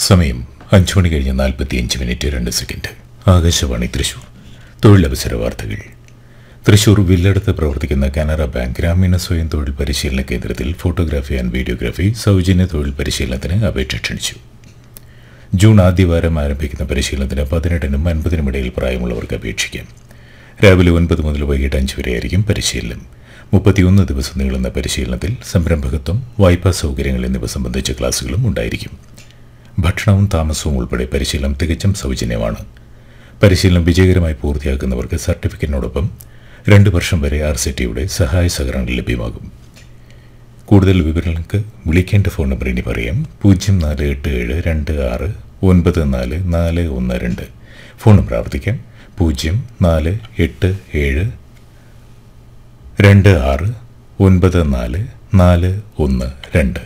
സമയം അഞ്ചു മണി കഴിഞ്ഞ് നാൽപ്പത്തിയഞ്ച് മിനിറ്റ് രണ്ട് സെക്കൻഡ് ആകാശവാണി തൃശൂർ തൊഴിലവസര വാർത്തകൾ തൃശൂർ വില്ലടത്ത് പ്രവർത്തിക്കുന്ന കാനറ ബാങ്ക് ഗ്രാമീണ സ്വയം തൊഴിൽ പരിശീലന കേന്ദ്രത്തിൽ ഫോട്ടോഗ്രാഫി ആൻഡ് വീഡിയോഗ്രാഫി സൗജന്യ തൊഴിൽ പരിശീലനത്തിന് അപേക്ഷ ക്ഷണിച്ചു ജൂൺ ആദ്യവാരം ആരംഭിക്കുന്ന പരിശീലനത്തിന് പതിനെട്ടിനും അൻപതിനും ഇടയിൽ പ്രായമുള്ളവർക്ക് അപേക്ഷിക്കാം രാവിലെ ഒൻപത് മുതൽ വൈകിട്ട് അഞ്ച് വരെയായിരിക്കും പരിശീലനം മുപ്പത്തിയൊന്ന് ദിവസം നീളുന്ന പരിശീലനത്തിൽ സംരംഭകത്വം വായ്പാ സൗകര്യങ്ങൾ എന്നിവ സംബന്ധിച്ച ക്ലാസുകളും ഉണ്ടായിരിക്കും ഭക്ഷണവും താമസവും ഉൾപ്പെടെ പരിശീലനം തികച്ചും സൗജന്യമാണ് പരിശീലനം വിജയകരമായി പൂർത്തിയാക്കുന്നവർക്ക് സർട്ടിഫിക്കറ്റിനോടൊപ്പം രണ്ട് വർഷം വരെ ആർ സി ടിയുടെ സഹായ സഹകരണങ്ങൾ ലഭ്യമാകും കൂടുതൽ വിവരങ്ങൾക്ക് വിളിക്കേണ്ട ഫോൺ നമ്പർ ഇനി പറയാം പൂജ്യം നാല് എട്ട് ഏഴ് രണ്ട് ആറ് ഒൻപത് നാല് നാല് ഒന്ന് രണ്ട് ഫോൺ നമ്പർ ആവർത്തിക്കാം പൂജ്യം നാല് എട്ട് ഏഴ് രണ്ട് ആറ് ഒൻപത് നാല് നാല് ഒന്ന് രണ്ട്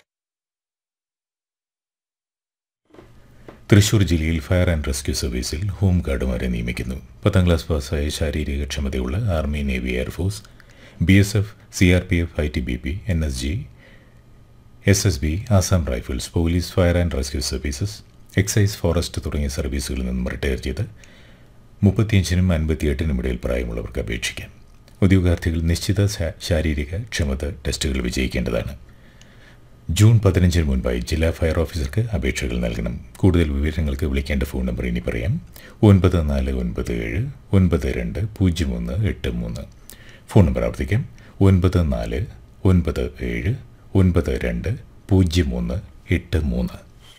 തൃശൂർ ജില്ലയിൽ ഫയർ ആൻഡ് റെസ്ക്യൂ സർവീസിൽ ഹോം ഗാർഡുമാരെ നിയമിക്കുന്നു പത്താം ക്ലാസ് പാസ്സായ ശാരീരിക ക്ഷമതയുള്ള army navy air force B S F C R P F I T B P N S G S S B Assam rifles police fire and rescue services excise forest തുടങ്ങിയ സർവീസുകളിൽ നിന്നും റിട്ടയർ ചെയ്ത് മുപ്പത്തിയഞ്ചിനും അൻപത്തിയെട്ടിനും ഇടയിൽ പ്രായമുള്ളവർക്ക് അപേക്ഷിക്കാം ഉദ്യോഗാർത്ഥികൾ നിശ്ചിത ശാ- ശാരീരിക ക്ഷമത ടെസ്റ്റുകൾ വിജയിക്കേണ്ടതാണ് ജൂൺ പതിനഞ്ചിന് മുൻപായി ജില്ലാ ഫയർ ഓഫീസർക്ക് അപേക്ഷകൾ നൽകണം കൂടുതൽ വിവരങ്ങൾക്ക് വിളിക്കേണ്ട ഫോൺ നമ്പർ ഇനി പറയാം ഒൻപത് നാല് ഒൻപത് ഏഴ് ഒൻപത് രണ്ട് പൂജ്യം ഒന്ന് എട്ട് മൂന്ന് ഫോൺ നമ്പർ ആവർത്തിക്കാം ഒൻപത് നാല് ഒൻപത് ഏഴ് ഒൻപത് രണ്ട് പൂജ്യം ഒന്ന് എട്ട് മൂന്ന്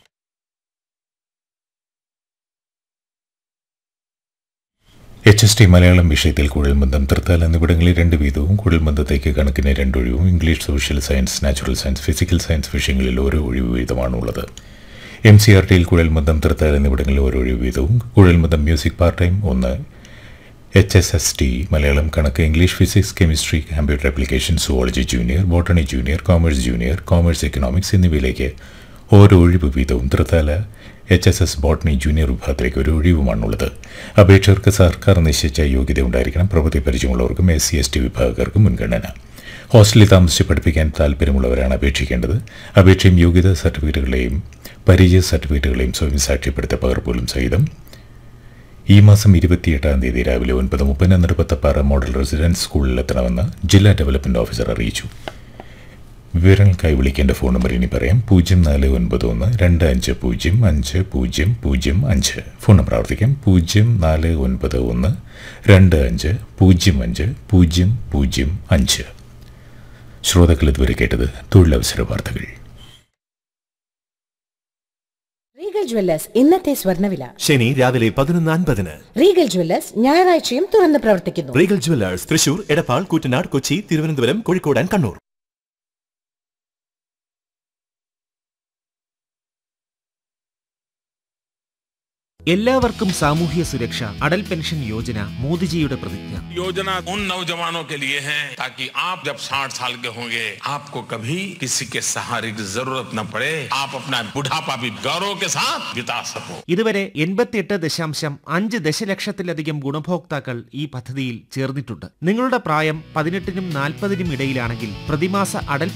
എച്ച് എസ് ടി മലയാളം വിഷയത്തിൽ കുഴൽബന്ധം തൃത്താൽ എന്നിവിടങ്ങളിൽ രണ്ട് വീതവും കുഴൽബന്ധത്തേക്ക് കണക്കിന് രണ്ടൊഴിവും English social science natural science physical science വിഷയങ്ങളിൽ ഓരോ ഒഴിവ് വീതമാണുള്ളത് എം സി ആർ ടിയിൽ കുഴൽബന്ധം തൃത്താൽ എന്നിവിടങ്ങളിൽ ഓരോ ഒഴിവ് വീതവും കുഴൽബന്ധം മ്യൂസിക് പാർട്ട് ടൈം ഒന്ന് H S S T Malayalam കണക്ക് English physics chemistry computer application zoology junior botany junior commerce junior commerce economics എന്നിവയിലേക്ക് ഓരോ ഒഴിവ് വീതവും Thrithala H S S botany junior വിഭാഗത്തിലേക്ക് ഒരു ഒഴിവുമാണുള്ളത് അപേക്ഷകർക്ക് സർക്കാർ നിശ്ചയിച്ച യോഗ്യത ഉണ്ടായിരിക്കണം പ്രവൃത്തി പരിചയമുള്ളവർക്കും എസ് സി എസ് ടി വിഭാഗക്കാർക്കും മുൻഗണന ഹോസ്റ്റലിൽ താമസിച്ച് പഠിപ്പിക്കാൻ താല്പര്യമുള്ളവരാണ് അപേക്ഷിക്കേണ്ടത് അപേക്ഷയും യോഗ്യതാ സർട്ടിഫിക്കറ്റുകളെയും പരിചയ സർട്ടിഫിക്കറ്റുകളെയും സ്വയം സാക്ഷ്യപ്പെടുത്തിയ പകർപ്പുകളും സഹിതം ഈ മാസം ഇരുപത്തിയെട്ടാം തീയതി രാവിലെ ഒൻപത് മുപ്പതിന് നെടുപ്പത്തപ്പാറ മോഡൽ റെസിഡൻസ് സ്കൂളിൽ എത്തണമെന്ന് ജില്ലാ ഡെവലപ്മെന്റ് ഓഫീസർ അറിയിച്ചു വിവരങ്ങൾക്കായി വിളിക്കേണ്ട ഫോൺ നമ്പർ ഇനി പറയാം പൂജ്യം നാല് ഒൻപത് ഒന്ന് രണ്ട് അഞ്ച് പൂജ്യം അഞ്ച് പൂജ്യം പൂജ്യം അഞ്ച് ഫോൺ നമ്പർ ആവർത്തിക്കാം പൂജ്യം നാല് ഒൻപത് ഒന്ന് രണ്ട് അഞ്ച് പൂജ്യം അഞ്ച് പൂജ്യം പൂജ്യം അഞ്ച് ശ്രോതാക്കൾ ഇതുവരെ കേട്ടത് തൊഴിലവസര വാർത്തകൾ റീഗൽ ജ്വല്ലേഴ്സ് ഇന്നത്തെ സ്വർണ്ണവില ശനി രാവിലെ പതിനൊന്ന് അൻപതിന് റീഗൽ ജ്വല്ലേഴ്സ് ഞായറാഴ്ചയും തുറന്ന് പ്രവർത്തിക്കുന്നു regal jewellers Thrissur Edappal Koottanad Kochi Thiruvananthapuram Kozhikode and Kannur എല്ലാവർക്കും സാമൂഹ്യ സുരക്ഷ അടൽ പെൻഷൻ യോജന മോദിജിയുടെ പ്രതിജ്ഞ योजना उन नौजवानों के लिए है ताकि आप जब 60 साल के होंगे आपको कभी किसी के सहारे की जरूरत न पड़े आप अपना बुढ़ापा भी गौरव के साथ बिता सको ഇതുവരെ എൺപത്തിയെട്ട് ദശാംശം അഞ്ച് ദശലക്ഷത്തിലധികം ഗുണഭോക്താക്കൾ ഈ പദ്ധതിയിൽ ചേർന്നിട്ടുണ്ട് നിങ്ങളുടെ പ്രായം പതിനെട്ടിനും നാൽപ്പതിനും ഇടയിലാണെങ്കിൽ പ്രതിമാസ അടൽ